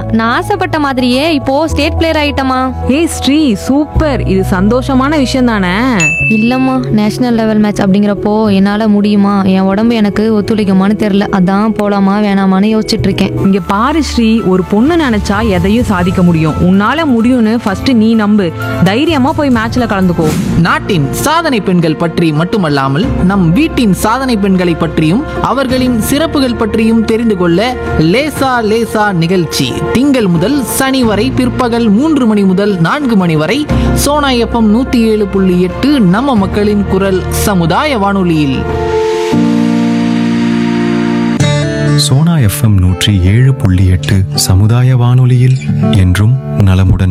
நான் ஆசைப்பட்ட மாதிரியே இப்போ ஸ்டேட் பிளேயர் ஆயிட்டமா ஏய் ஸ்ரீ சூப்பர் இது சந்தோஷமான விஷயம் தானே இல்லம்மா நேஷனல் லெவல் மேட்ச் அப்படிங்கிறப்போ என்னால முடியுமா என் உடம்பு எனக்கு ஒத்துழைக்குமான்னு தெரியல அதான் போலாமா வேணாமான்னு யோசிச்சுட்டு இருக்கேன் இங்க பாரு ஸ்ரீ ஒரு பொண்ணு நினைச்சா எதையும் சாதிக்க முடியும் உன்னால முடியும்னு ஃபர்ஸ்ட் நீ நம்பு தைரியமா போய் மேட்ச்ல கலந்துக்கோ நாட்டின் சாதனை பெண்கள் பற்றி மட்டுமல்லாமல் நம் வீட்டின் சாதனை பெண்களை பற்றியும் அவர்களின் சிறப்புகள் பற்றியும் தெரிந்து கொள்ள லேசா லேசா நிகழ்ச்சி திங்கள் முதல் சனி வரை பிற்பகல் மூன்று மணி முதல் நான்கு மணி வரை சோனா எஃப்எம் நூத்தி ஏழு புள்ளி எட்டு நம்ம மக்களின் குரல் சமுதாய வானொலியில் சோனா எஃப்எம் நூற்றி ஏழு புள்ளி எட்டு சமுதாய வானொலியில் என்றும் நலமுடன்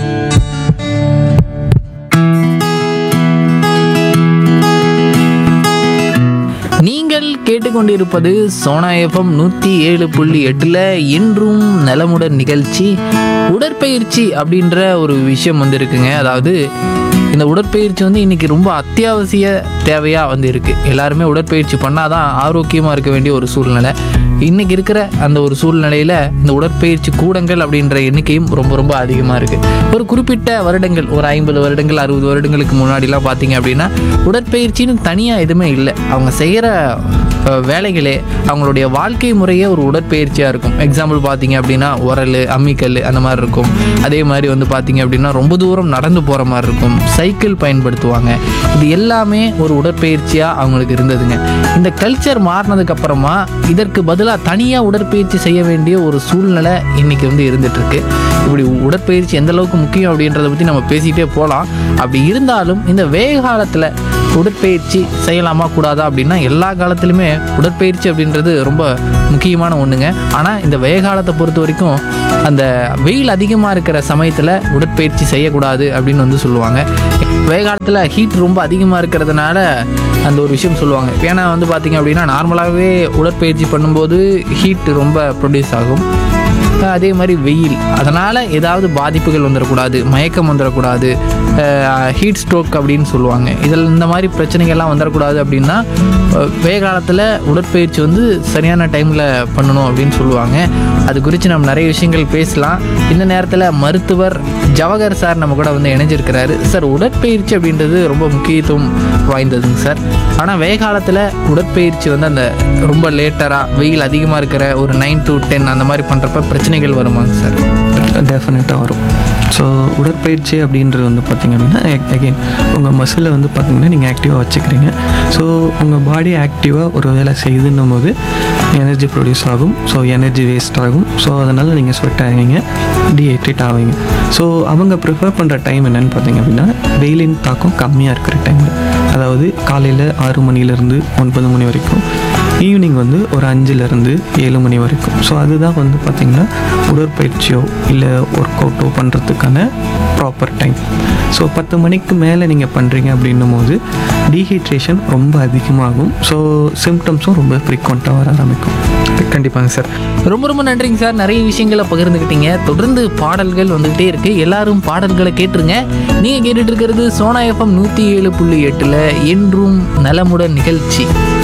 நீங்கள் கேட்டுக்கொண்டிருப்பது சோனா எஃப்எம் நூற்றி ஏழு புள்ளி எட்டில் என்றும் நலமுடன் நிகழ்ச்சி உடற்பயிற்சி அப்படின்ற ஒரு விஷயம் வந்து இருக்குங்க அதாவது இந்த உடற்பயிற்சி வந்து இன்னைக்கு ரொம்ப அத்தியாவசிய தேவையாக வந்து இருக்குது எல்லாருமே உடற்பயிற்சி பண்ணாதான் ஆரோக்கியமாக இருக்க வேண்டிய ஒரு சூழ்நிலை இன்னைக்கு இருக்கிற அந்த ஒரு சூழ்நிலையில் இந்த உடற்பயிற்சி கூடங்கள் அப்படின்ற எண்ணிக்கையும் ரொம்ப ரொம்ப அதிகமாக இருக்குது ஒரு குறிப்பிட்ட வருடங்கள் ஒரு ஐம்பது வருடங்கள் அறுபது வருடங்களுக்கு முன்னாடிலாம் பார்த்தீங்க அப்படின்னா உடற்பயிற்சின்னு தனியாக எதுவுமே இல்லை அவங்க செய்கிற வேலைகளே அவங்களுடைய வாழ்க்கை முறையே ஒரு உடற்பயிற்சியாக இருக்கும் எக்ஸாம்பிள் பார்த்தீங்க அப்படின்னா உரல் அம்மிக்கல் அந்த மாதிரி இருக்கும் அதே மாதிரி வந்து பார்த்தீங்க அப்படின்னா ரொம்ப தூரம் நடந்து போகிற மாதிரி இருக்கும் சைக்கிள் பயன்படுத்துவாங்க இது எல்லாமே ஒரு உடற்பயிற்சியாக அவங்களுக்கு இருந்ததுங்க இந்த கல்ச்சர் மாறினதுக்கு அப்புறமா இதற்கு பதிலாக தனியாக உடற்பயிற்சி செய்ய வேண்டிய ஒரு சூழ்நிலை இன்னைக்கு வந்து இருந்துட்டு இருக்கு இப்படி உடற்பயிற்சி எந்த அளவுக்கு முக்கியம் அப்படின்றத பற்றி நம்ம பேசிக்கிட்டே போகலாம் அப்படி இருந்தாலும் இந்த வேக காலத்தில் உடற்பயிற்சி செய்யலாமா கூடாதா அப்படின்னா எல்லா காலத்துலையுமே உடற்பயிற்சி அப்படின்றது ரொம்ப முக்கியமான ஒன்றுங்க ஆனால் இந்த வெய காலத்தை பொறுத்த வரைக்கும் அந்த வெயில் அதிகமாக இருக்கிற சமயத்தில் உடற்பயிற்சி செய்யக்கூடாது அப்படின்னு வந்து சொல்லுவாங்க வெய காலத்தில் ஹீட் ரொம்ப அதிகமாக இருக்கிறதுனால அந்த ஒரு விஷயம் சொல்லுவாங்க ஏன்னா வந்து பார்த்திங்க அப்படின்னா நார்மலாகவே உடற்பயிற்சி பண்ணும்போது ஹீட் ரொம்ப ப்ரொடியூஸ் ஆகும் அதே மாதிரி வெயில் அதனால் ஏதாவது பாதிப்புகள் வந்துடக்கூடாது மயக்கம் வந்துடக்கூடாது ஹீட் ஸ்ட்ரோக் அப்படின்னு சொல்லுவாங்க இதில் இந்த மாதிரி பிரச்சனைகள்லாம் வந்துடக்கூடாது அப்படின்னா அஹ், வெயில் காலத்தில் உடற்பயிற்சி வந்து சரியான டைமில் பண்ணணும் அப்படின்னு சொல்லுவாங்க அது குறித்து நம்ம நிறைய விஷயங்கள் பேசலாம் இந்த நேரத்தில் மருத்துவர் ஜவஹர் சார் நம்ம கூட வந்து இணைஞ்சிருக்கிறாரு சார் உடற்பயிற்சி அப்படின்றது ரொம்ப முக்கியத்துவம் வாய்ந்ததுங்க சார் ஆனால் வெய காலத்தில் உடற்பயிற்சி வந்து அந்த ரொம்ப லேட்டராக வெயில் அதிகமாக இருக்கிற ஒரு நைன் டு டென் அந்த மாதிரி பண்ணுறப்ப பிரச்சனைகள் வருமாங்க சார் டெஃபினட்டாக வரும் ஸோ உடற்பயிற்சி அப்படின்றது வந்து பார்த்திங்க அப்படின்னா அகெயின் உங்கள் மசிலை வந்து பார்த்திங்கன்னா நீங்கள் ஆக்டிவாக வச்சுக்கிறீங்க ஸோ உங்கள் பாடி ஆக்டிவாக ஒரு வேலை செய்யுதுன்னும் போது எனர்ஜி ப்ரொடியூஸ் ஆகும் ஸோ எனர்ஜி வேஸ்ட் ஆகும் ஸோ அதனால் நீங்கள் ஸ்வெட் ஆவீங்க டீஹைட்ரேட் ஆவீங்க ஸோ அவங்க ப்ரிஃபர் பண்ணுற டைம் என்னென்னு பார்த்தீங்க அப்படின்னா வெயிலின் தாக்கம் கம்மியாக இருக்கிற டைமில் அதாவது காலையில் ஆறு மணிலேருந்து ஒன்பது மணி வரைக்கும் ஈவினிங் வந்து ஒரு அஞ்சுலேருந்து ஏழு மணி வரைக்கும் ஸோ அதுதான் வந்து பார்த்திங்கன்னா உடற்பயிற்சியோ இல்லை ஒர்க் அவுட்டோ பண்ணுறதுக்கான ப்ராப்பர் டைம் ஸோ பத்து மணிக்கு மேலே நீங்கள் பண்ணுறீங்க அப்படின்னும் போது டீஹைட்ரேஷன் ரொம்ப அதிகமாகும் ஸோ சிம்டம்ஸும் ரொம்ப ஃப்ரீக்வெண்ட்டாக வர ஆரம்பிக்கும் கண்டிப்பாங்க சார் ரொம்ப ரொம்ப நன்றிங்க சார் நிறைய விஷயங்களை பகிர்ந்துக்கிட்டீங்க தொடர்ந்து பாடல்கள் வந்துகிட்டே இருக்கு எல்லாரும் பாடல்களை கேட்டுருங்க நீங்க கேட்டுட்டு இருக்கிறது சோனா எஃப்எம் நூற்றி ஏழு புள்ளி எட்டில் என்றும் நலமுடன் நிகழ்ச்சி